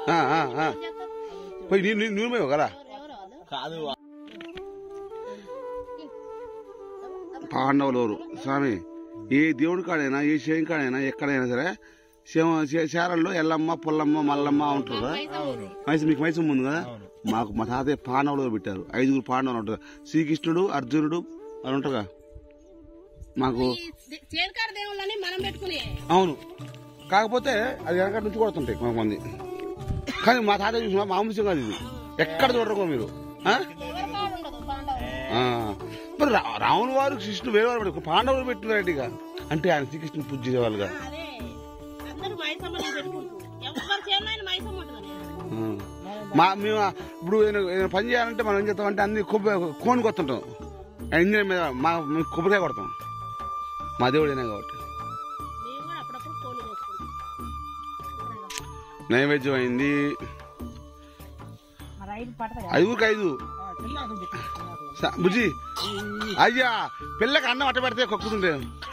ఆ, ఆ, ఆ. పోయి నీ నీ- నువ్వు పోయావు కదా కాదు పాండవులు ఎవరు స్వామి ఏ దేవుడి కాడైనా ఏ శివం కాడైనా ఎక్కడైనా సరే శివ శారల్లో ఎల్లమ్మ పుల్లమ్మ మల్లమ్మ ఉంటారు కదా మైస మీకు మైసం ఉంది కదా మాకు మా తాతయ్య పాండవులు పెట్టారు ఐదుగురు పాండవులు ఉంటారు శ్రీకృష్ణుడు అర్జునుడు అని ఉంటారుగా మాకు చేరుకాడ దేవుళ్ళని మనం పెట్టుకుని అవును కాకపోతే అది వెనకటి నుంచి కొడుతుంటాయి కొంతమంది కానీ మా తాతయ్య చూసిన మామూలు కాదు ఇది ఎక్కడ చూడరు కూడా మీరు ఆ? ఎవరి కాడ ఉండదు పాండవులు ఆ. మరి రా- రాముల వారు కృష్ణుడు వేరే వారు పెట్టుకో పాండవులు పెట్టినారంట ఇక అంటే ఆయన శ్రీకృష్ణుని పూజ చేసేవాళ్ళుగా అదే అందరూ మైసమ్మని పెట్టుకుంటారు ఎవరి చేరునైనా మైసమ్మ ఉంటుందని ఆ. మా మేము ఇప్పుడు ఏదైనా- ఏదైనా పని చేయాలంటే మనం ఏం చేస్తామంటే అన్ని కొబ్బరి కోన్ కొత్తుంటాం ఇంజిన్ మీద మా మేము కొబ్బరికాయ కొడతాం మా దేవుడైనా కాబట్టి మేము కూడా అప్పుడప్పుడు కోళ్ళు కోసుకుంటాం నైవేద్యం అయింది మరి ఐదు పడతాయి ఐదుగురికి ఐదు స- బుజ్జి అయ్యా పిల్లకి అన్నం అట్ట పెడితే కొక్కుతుంటే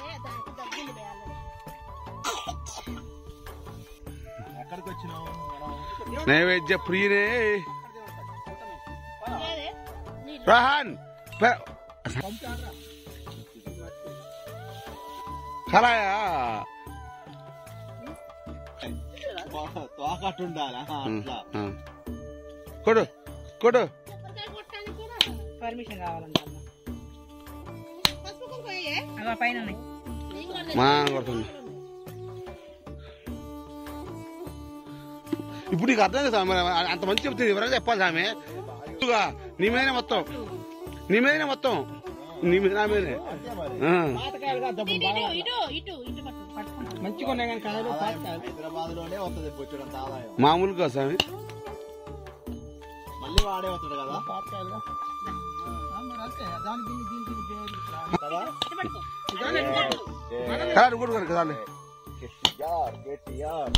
ఎక్కడికి వచ్చినావు మనం నైవేద్య ప్రియనే రోహన్ పె- కలాయా తో- తోకట్టు ఉండాలా అట్లా ఆ. కొడు కొడు పర్మిషన్ కావాలండి అమ్మ పసుపు కుంకుమ వేయే? అగో పైన ఉన్నాయి. నీకు కూడా మా కొడుతుంది ఇప్పుడు నీకు అర్థం కదా మరి అంత మంచి చెప్తుంది ఎవరైనా చెప్పాలి ఆమె ఇదిగో, నీ మీదనే మొత్తం నీ మీదనే మొత్తం నీ మీద నా మీదనే ఆ. ఇటు, ఇటు, ఇటు, ఇటు, ఇటు పట్టు. పట్టుకుంటా. హైదరాబాద్ లోనే వస్తుంది బొచ్చుడంత ఆదాయం మామూలుగా స్వామి మళ్ళీ వాడే వస్తాడు కదా కదా ఇటు పట్టుకో. కాదు కూడా కదా కాదు కేటీఆర్ కేటీఆర్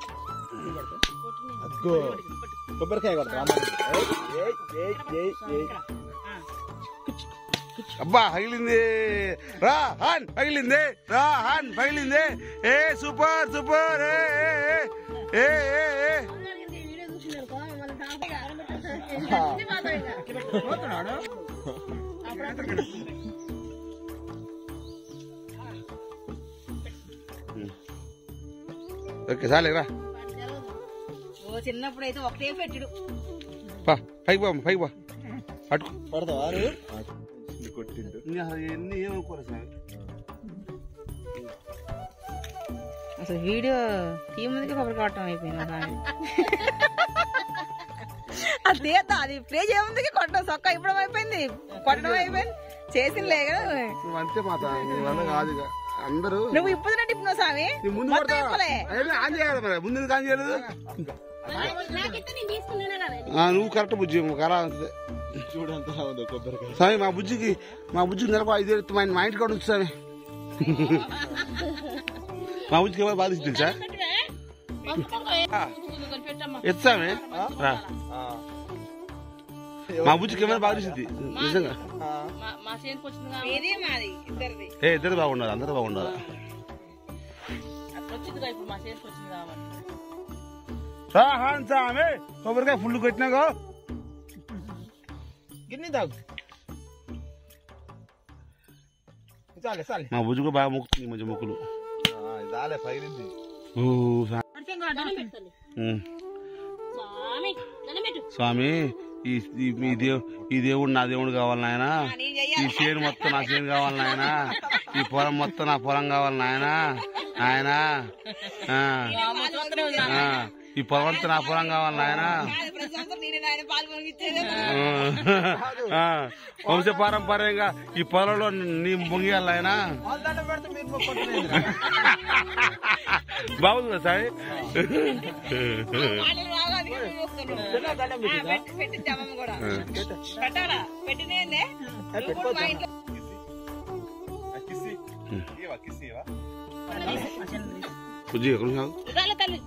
అద్గో కొబ్బరికాయ కొడతా అబ్బా పగిలింది రా హాన్ పగిలింది రా హాన్ పగిలింది ఏ సూపర్ సూపర్ ఏ ఏ, ఏ ఏ ఏ అందరికీ ఈ వీడియో చూసినారు కదా, మళ్ళీ తాతయ్య ఆరబెట్టేస్తారు. ఇది మాత్రం ఇక. ఓకే చాలే రా ఓ చిన్నప్పుడు అయితే ఒకటే పెట్టుడు పా పైకి పో పైకి పో పట్టుకో పడతావా కొట్టిండు ఎన్ని ఏమనుకోరు స్వామి అసలు వీడియో తీ ముందుకే కొబ్బరి కొట్టడం అయిపోయింది మా స్వామి అది తీద్దాం అది ప్లే చేయముందుకే కొట్టడం సొక్క ఇవ్వడం అయిపోయింది కొట్టడం అయిపోయింది చేసిందిలే కదా నువ్వు అంతే మాత నీ వల్ల కాదు ఇక అందరూ నువ్వు ఇప్పుడున్నట్టు ఇప్పుడు స్వామి నీ ముందు మొత్తం కొడతావా? ఇప్పలే అయ్యో, ఆన్ చేయాలి మరి ముందు ఎందుకు ఆన్ చేయలేదు నాకైతే నేను తీసుకున్నాను కదా ఆ, నువ్వు కరెక్ట్ బుజ్జి కరా అంతే చూడంతా ఉందో కొబ్బరికాయ స్వామి మా బుజ్జికి మా బుజ్జికి నెలకు ఐదు వేలు మా మా ఇంటికి కూడా ఉంది స్వామి మా బుజ్జికి ఎవరు బాధ తెలుసా ఎత్తామే రా మా బుజ్జికి ఎవరు బాధ నిజంగా మా చేతికి వచ్చింది ఇది మాది ఇద్దరిది ఏ ఇద్దరు బాగుండాలి అందరూ బాగుండాలి అట్లా వచ్చింది ఇప్పుడు మా చేతికి వచ్చింది కాబట్టి రా హాన్ స్వామి కొబ్బరికాయ ఫుల్ కొట్టినాగో గిన్నె తాగు చాలే చాలే మా బుజ్జికి బాగా మొక్కుతుంది ఈ మధ్య మొక్కులు చాలే పగిలింది ఓ స్వామి. దండం పెడతాను ఉమ్. స్వామి దండం పెట్టు స్వామి ఈ ఈ- ఈ దేవు ఈ దేవుడు నా దేవుడు కావాలి నాయన ఈ చేను మొత్తం నా చేను కావాలి నాయన ఈ పొలం మొత్తం నా పొలం కావాలి నాయన నాయన ఆ, ఆ, ఈ పొలం అంతా నా పొలం కావాలి నాయన ప్రతి సంవత్సరం నేనే నాయన పాలు పొంగిచ్చేది ఆ, వంశ పారంపర్యంగా ఈ పొలంలో నీ ముగియాలి నాయన పెడితే మీరు మొక్కుంటున్నారు బాగుంది కదా సాయి పాటలు రాగానే మేము వస్తున్నాం. ఆ, పెట్టి- పెట్టింది అమ్మమ్మ కూడా పెట్టాలా పెట్టినేందే నువ్వు కూడా మా ఇంట్లో కిసి ఇవా కిసి ఇవా బుజ్జి ఎక్కడ ఉన్నావు రాలే తల్లి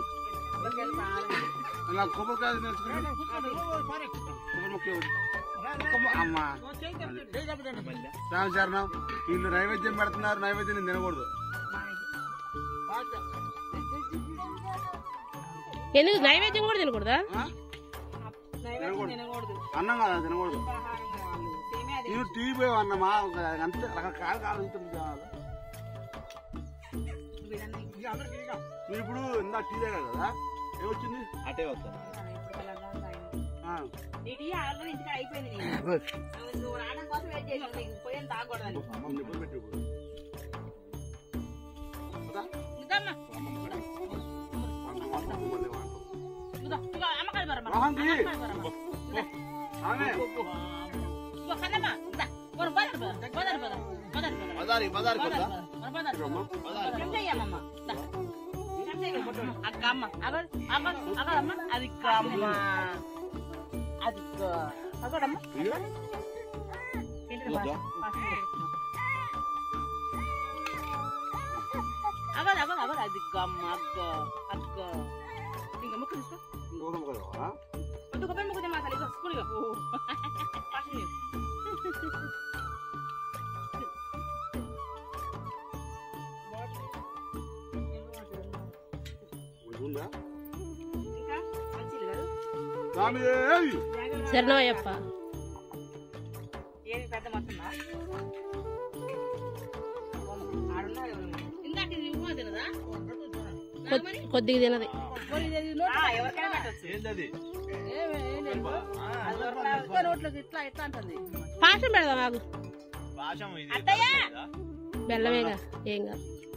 అలా కొబ్బరికాయ నేర్చుకుని కొబ్బరి మొక్క ఇవ్వండి. అమ్మా శరణం వీళ్ళు నైవేద్యం పెడుతున్నారు నైవేద్యం నేను తినకూడదు ఎందుకు నైవేద్యం కూడా తినకూడదా ఆ? నైవేద్యం తినకూడదు అన్నం కదా తినకూడదు ఆహారం వాళ్ళు సేమే అది నేను టీవీ పోయి అన్నమా అంతే రకరకాల కాలం మీరు ఇప్పుడు ఇందా టీ తాగారు కదా ఏమొచ్చింది అటే వస్తాను ఇప్పుడు తెలంగాణ తాగింది. ఆ. నీటి ఆల్రెడీ ఇంటికి అయిపోయింది నేను నువ్వు రావడం కోసం వెయిట్ చేసావు నీకు పోయిన తాగకూడదని అమ్మ నిప్పులు పెట్టి ఇప్పుడు. కదా? ఇంకమ్మా అన్నం మాత్రం మళ్ళీ వాడతాం. ఇదిగో, ఇదిగో, అమ్మకాలు బరమ్మ. రోహన్కి. అమ్మకాలు బరమ్మ. ఆమె ఇదిగో, కన్నమ్మ, ఇందా. పోరు, పోదారు, పోదారు, పోదారు, పోదారు, పోదారు, పోదారు. బజారి బజారి పోదారు, కొద్దా పోదారు, పోదారు, పోదారు. చెంచా ఇయ్యమ్మమ్మ. దా. చెంచా ఇయ్య, పొట్టోడు. అక్క అమ్మ అగడు అగడు అగడమ్మ అది ఇక్క అమ్మ అది ఇక్క. అగడమ్మ తింటుడు వద్దా? Fast, fast. అగడు అగడు అగడు అది ఇక్క అమ్మ అక్క అక్క ఇంకా ముక్కు తీసుకో ఇంకొక ముక్క కావాలా? వద్దు కొబ్బరి ముక్కు మా తల్లి స్కూల్ ఫాస్ట్ నీవు. ఇది ఉందా? ఇంకా మంచిది కాదు స్వామి ఏయ్! శరణయ్యప్ప ఏమి పెద్ద మొత్తందా ఆడున్నారు ఎవరు? ఇందాక ఇది ఉప్మా తినదా? నాగమణి? కొద్దిగా తినది ఆ, ఎవరికైనా పెట్టొచ్చు. ఏంటది అది దొరకలేదు. పాశం పెడదాం ఆగు భాషం ఇది అత్తయ్య! భాషం ఇదా? బెల్లమేగా ఏం కాదు